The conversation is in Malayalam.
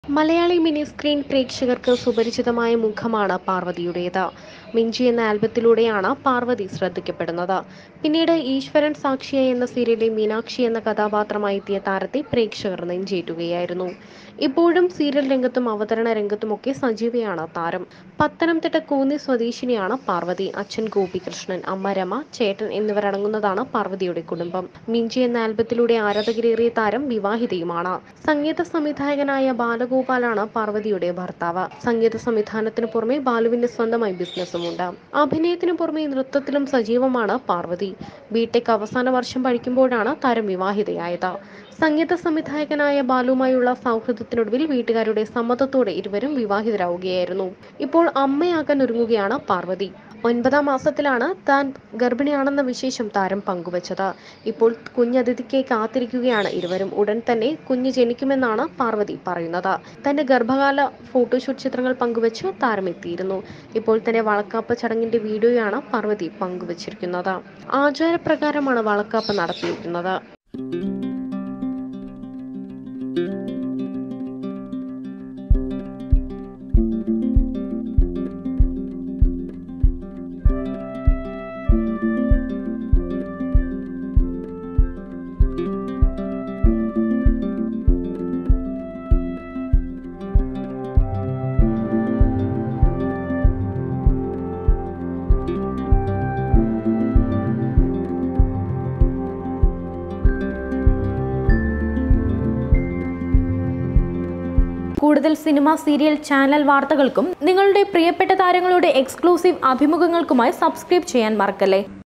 മലയാളി മിനി സ്ക്രീൻ പ്രേക്ഷകർക്ക് സുപരിചിതമായ മുഖമാണ് പാർവതിയുടേത് മിഞ്ചി എന്ന ആൽബത്തിലൂടെയാണ് പാർവതി ശ്രദ്ധിക്കപ്പെടുന്നത് പിന്നീട് ഈശ്വരൻ സാക്ഷിയായി എന്ന സീരിയലിലെ മീനാക്ഷി എന്ന കഥാപാത്രമായി എത്തിയ താരത്തെ പ്രേക്ഷകർ നെഞ്ചേറ്റുകയായിരുന്നു ഇപ്പോഴും സീരിയൽ രംഗത്തും അവതരണ രംഗത്തുമൊക്കെ സജീവയാണ് താരം പത്തനംതിട്ട കൂന്നി സ്വദേശിനിയാണ് പാർവതി അച്ഛൻ ഗോപികൃഷ്ണൻ അമ്മ രമ ചേട്ടൻ എന്നിവരടങ്ങുന്നതാണ് പാർവതിയുടെ കുടുംബം മിഞ്ചി എന്ന ആൽബത്തിലൂടെ ആരാധകരേറിയ താരം വിവാഹിതയുമാണ് സംഗീത സംവിധായകനായ ബാലഗോപാലാണ് പാർവതിയുടെ ഭർത്താവ് സംഗീത സംവിധാനത്തിന് പുറമെ ബാലുവിന്റെ സ്വന്തമായി ബിസിനസ്സുമുണ്ട് അഭിനയത്തിനു പുറമെ നൃത്തത്തിലും സജീവമാണ് പാർവതി ബിടെക് അവസാന വർഷം പഠിക്കുമ്പോഴാണ് താരം വിവാഹിതയായത് സംഗീത സംവിധായകനായ ബാലുവുമായുള്ള സൗഹൃദത്തിനൊടുവിൽ വീട്ടുകാരുടെ സമ്മതത്തോടെ ഇരുവരും വിവാഹിതരാവുകയായിരുന്നു ഇപ്പോൾ അമ്മയാകാൻ ഒരുങ്ങുകയാണ് പാർവതി ഒൻപതാം മാസത്തിലാണ് താൻ ഗർഭിണിയാണെന്ന വിശേഷം താരം പങ്കുവച്ചത് ഇപ്പോൾ കുഞ്ഞതിഥിക്ക് കാത്തിരിക്കുകയാണ് ഇരുവരും ഉടൻ തന്നെ കുഞ്ഞ് ജനിക്കുമെന്നാണ് പാർവതി പറയുന്നത് തന്റെ ഗർഭകാല ഫോട്ടോഷൂട്ട് ചിത്രങ്ങൾ പങ്കുവച്ച് താരം എത്തിയിരുന്നു ഇപ്പോൾ തന്നെ വളക്കാപ്പ് ചടങ്ങിന്റെ വീഡിയോയാണ് പാർവതി പങ്കുവച്ചിരിക്കുന്നത് ആചാരപ്രകാരമാണ് വളക്കാപ്പ് നടത്തിയിരിക്കുന്നത് കൂടുതൽ സിനിമ സീരിയൽ ചാനൽ വാർത്തകൾക്കും നിങ്ങളുടെ പ്രിയപ്പെട്ട താരങ്ങളുടെ എക്സ്ക്ലൂസീവ് അഭിമുഖങ്ങൾക്കുമായി സബ്സ്ക്രൈബ് ചെയ്യാൻ മറക്കല്ലേ